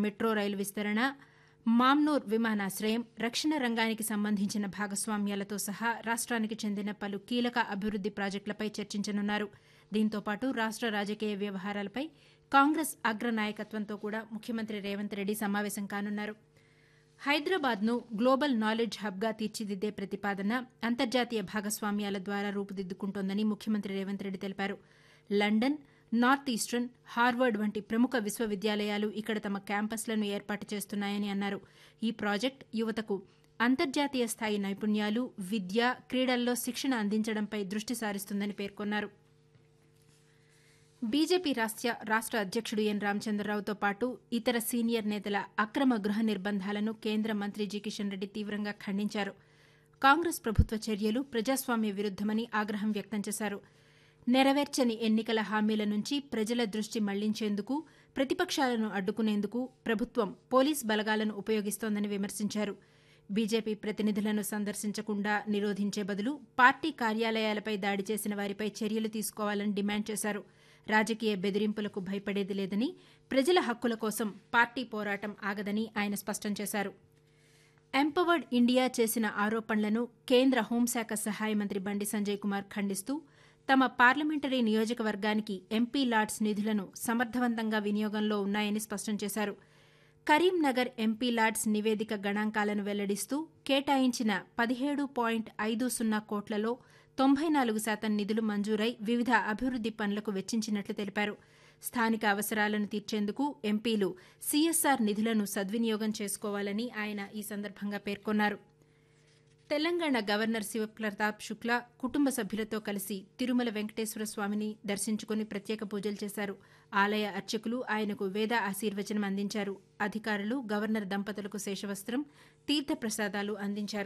metro రైలు విస్తరణ మామ్నూర్ విమానాశ్రయం రక్షణ రంగానికి సంబంధించిన భాగస్వామ్యాలతో సహా రాష్ట్రానికి చెందిన పలు కీలక అభివృద్ది ప్రాజెక్టులపై చర్చించనున్నారు దీంతో పాటు రాష్ట్ర రాజకీయ వ్యవహారాలపై కాంగ్రెస్ అగ్రనాయకత్వంతో కూడా ముఖ్యమంత్రి రేవంత్ రెడ్డి సమావేశం కానున్నారు హైదరాబాద్ను గ్లోబల్ నాలెడ్జ్ హబ్గా తీర్చిదిద్దే ప్రతిపాదన అంతర్జాతీయ భాగస్వామ్యాల ద్వారా రూపుదిద్దుకుంటోందని ముఖ్యమంత్రి రేవంత్ రెడ్డి తెలిపారు లండన్ నార్త్ ఈస్టర్న్ హార్వర్డ్ వంటి ప్రముఖ విశ్వవిద్యాలయాలు ఇక్కడ తమ క్యాంపస్లను ఏర్పాటు చేస్తున్నాయని అన్నారు ఈ ప్రాజెక్ట్ యువతకు అంతర్జాతీయ స్థాయి నైపుణ్యాలు విద్య క్రీడల్లో శిక్షణ అందించడంపై దృష్టి సారిస్తుందని పేర్కొన్నారు బీజేపీ రాష్ట్ర అధ్యక్షుడు ఎన్ రామచంద్రరావుతో పాటు ఇతర సీనియర్ నేతల అక్రమ గృహ నిర్బంధాలను కేంద్ర మంత్రి జి కిషన్ రెడ్డి తీవ్రంగా ఖండించారు కాంగ్రెస్ ప్రభుత్వ చర్యలు ప్రజాస్వామ్య విరుద్దమని ఆగ్రహం వ్యక్తం చేశారు నెరవేర్చని ఎన్నికల హామీల నుంచి ప్రజల దృష్టి మళ్లించేందుకు ప్రతిపక్షాలను అడ్డుకునేందుకు ప్రభుత్వం పోలీస్ బలగాలను ఉపయోగిస్తోందని విమర్శించారు బీజేపీ ప్రతినిధులను సందర్శించకుండా నిరోధించే బదులు పార్టీ కార్యాలయాలపై దాడి చేసిన వారిపై చర్యలు తీసుకోవాలని డిమాండ్ చేశారు రాజకీయ బెదిరింపులకు భయపడేది లేదని ప్రజల హక్కుల కోసం పార్టీ పోరాటం ఆగదని ఆయన స్పష్టం చేశారు ఎంపవర్డ్ ఇండియా చేసిన ఆరోపణలను కేంద్ర హోంశాఖ సహాయ మంత్రి బండి సంజయ్ కుమార్ ఖండిస్తూ తమ పార్లమెంటరీ నియోజకవర్గానికి ఎంపీ లాడ్స్ నిధులను సమర్థవంతంగా వినియోగంలో ఉన్నాయని స్పష్టం చేశారు కరీంనగర్ ఎంపీ లాడ్స్ నివేదిక గణాంకాలను వెల్లడిస్తూ కేటాయించిన పదిహేడు పాయింట్ ఐదు సున్నా కోట్లలో తొంభై నాలుగు శాతం నిధులు మంజూరై వివిధ అభివృద్ది పనులకు వెచ్చించినట్లు తెలిపారు స్థానిక అవసరాలను తీర్చేందుకు ఎంపీలు సీఎస్ఆర్ నిధులను సద్వినియోగం చేసుకోవాలని ఆయన ఈ సందర్భంగా పేర్కొన్నారు తెలంగాణ గవర్నర్ శివప్రతాప్ శుక్లా కుటుంబ సభ్యులతో కలిసి తిరుమల వెంకటేశ్వర స్వామిని దర్శించుకుని ప్రత్యేక పూజలు చేశారు ఆలయ అర్చకులు ఆయనకు వేద ఆశీర్వచనం అందించారు అధికారులు గవర్నర్ దంపతులకు శేషవస్త్రం తీర్థప్రసాదాలు అందించారు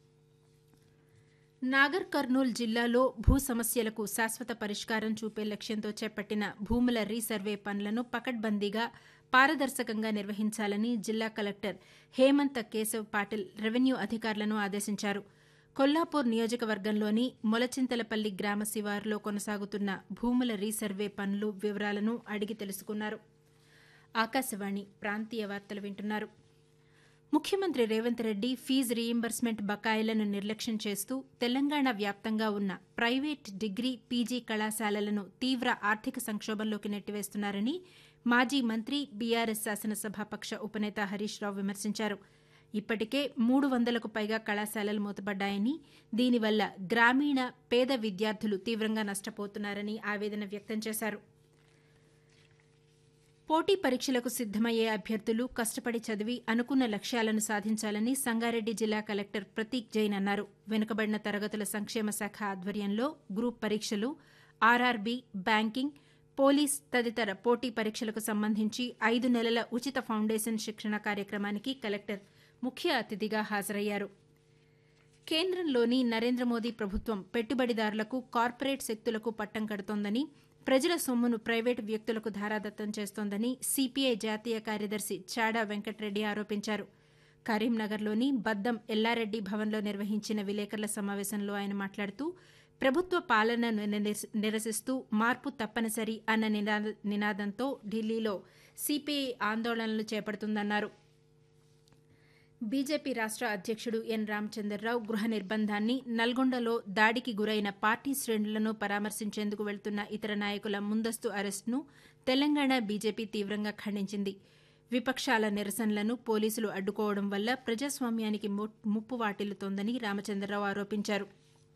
నాగర్ కర్నూల్ జిల్లాలో భూ సమస్యలకు శాశ్వత పరిష్కారం చూపే లక్ష్యంతో చేపట్టిన భూముల రీసర్వే పనులను పకడ్బందీగా పారదర్శకంగా నిర్వహించాలని జిల్లా కలెక్టర్ హేమంత్ కేశవ్ పాటిల్ రెవెన్యూ అధికారులను ఆదేశించారు కొల్లాపూర్ నియోజకవర్గంలోని మొలచింతలపల్లి గ్రామ శివారులో కొనసాగుతున్న భూముల రీసర్వే పనులు వివరాలను అడిగి తెలుసుకున్నారు ఆకాశవాణి ప్రాంతీయ వార్తలు వింటున్నారు ముఖ్యమంత్రి రేవంత్ రెడ్డి ఫీజు రీయింబర్స్మెంట్ బకాయిలను నిర్లక్ష్యం చేస్తూ తెలంగాణ వ్యాప్తంగా ఉన్న ప్రైవేట్ డిగ్రీ పీజీ కళాశాలలను తీవ్ర ఆర్థిక సంక్షోభంలోకి నెట్టివేస్తున్నారని మాజీ మంత్రి బీఆర్ఎస్ శాసనసభాపక్ష ఉపనేత హరీష్ రావు విమర్శించారు ఇప్పటికే మూడు వందలకు పైగా కళాశాలలు మూతపడ్డాయని దీనివల్ల గ్రామీణ పేద విద్యార్థులు తీవ్రంగా నష్టపోతున్నారని ఆవేదన వ్యక్తం చేశారు పోటీ పరీక్షలకు సిద్దమయ్యే అభ్యర్థులు కష్టపడి చదివి అనుకున్న లక్ష్యాలను సాధించాలని సంగారెడ్డి జిల్లా కలెక్టర్ ప్రతీక్ జైన్ అన్నారు వెనుకబడిన తరగతుల సంక్షేమ శాఖ ఆధ్వర్యంలో గ్రూప్ పరీక్షలు ఆర్ఆర్బీ బ్యాంకింగ్ పోలీస్ తదితర పోటీ పరీక్షలకు సంబంధించి ఐదు నెలల ఉచిత ఫౌండేషన్ శిక్షణ కార్యక్రమానికి కలెక్టర్ ముఖ్య అతిథిగా హాజరయ్యారు కేంద్రంలోని నరేంద్ర మోదీ ప్రభుత్వం పెట్టుబడిదారులకు కార్పొరేట్ శక్తులకు పట్టం కడుతోందని ప్రజల సొమ్మును ప్రైవేటు వ్యక్తులకు ధారాదత్తం చేస్తోందని సిపిఐ జాతీయ కార్యదర్శి చాడా వెంకటరెడ్డి ఆరోపించారు కరీంనగర్లోని బద్దం ఎల్లారెడ్డి భవన్లో నిర్వహించిన విలేకరుల సమావేశంలో ఆయన మాట్లాడుతూ ప్రభుత్వ పాలనను నిరసిస్తూ మార్పు తప్పనిసరి అన్న నినాదంతో ఢిల్లీలో సిపిఐ ఆందోళనలు చేపడుతుందన్నారు బీజేపీ రాష్ట అధ్యక్షుడు ఎన్ రామచంద్రరావు గృహ నిర్బంధాన్ని నల్గొండలో దాడికి గురైన పార్టీ శ్రేణులను పరామర్శించేందుకు వెళ్తున్న ఇతర నాయకుల ముందస్తు అరెస్టును తెలంగాణ బీజేపీ తీవ్రంగా ఖండించింది విపక్షాల నిరసనలను పోలీసులు అడ్డుకోవడం వల్ల ప్రజాస్వామ్యానికి ముప్పు వాటిల్లుతోందని రామచంద్రరావు ఆరోపించారు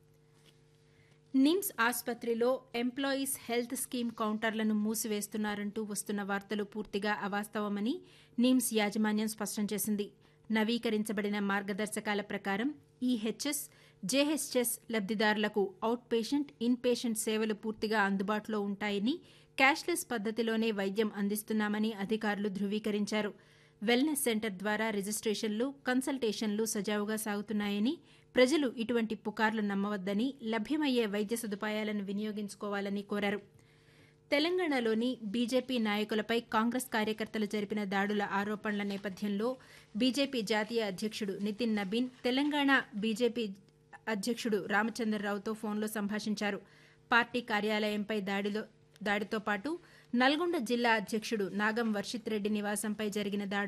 నిమ్స్ ఆసుపత్రిలో ఎంప్లాయీస్ హెల్త్ స్కీమ్ కౌంటర్లను మూసివేస్తున్నారంటూ వస్తున్న వార్తలు పూర్తిగా అవాస్తవమని నిమ్స్ యాజమాన్యం స్పష్టం చేసింది నవీకరించబడిన మార్గదర్శకాల ప్రకారం ఈహెచ్ఎస్ జేహెచ్ఎస్ లబ్దిదారులకు అవుట్ పేషెంట్ ఇన్ పేషెంట్ సేవలు పూర్తిగా అందుబాటులో ఉంటాయని క్యాష్లెస్ పద్దతిలోనే వైద్యం అందిస్తున్నామని అధికారులు ధృవీకరించారు వెల్నెస్ సెంటర్ ద్వారా రిజిస్ట్రేషన్లు కన్సల్టేషన్లు సజావుగా సాగుతున్నాయని ప్రజలు ఇటువంటి పుకార్లు నమ్మవద్దని లభ్యమయ్యే వైద్య సదుపాయాలను వినియోగించుకోవాలని కోరారు తెలంగాణలోని బీజేపీ నాయకులపై కాంగ్రెస్ కార్యకర్తలు జరిపిన దాడుల ఆరోపణల నేపథ్యంలో బీజేపీ జాతీయ అధ్యక్షుడు నితిన్ నబీన్ తెలంగాణ బీజేపీ అధ్యక్షుడు రామచంద్రరావుతో ఫోన్లో సంభాషించారు పార్టీ కార్యాలయంపై దాడిలో దాడితో పాటు నల్గొండ జిల్లా అధ్యక్షుడు నాగం వర్షిత్ రెడ్డి నివాసంపై జరిగిన దాడి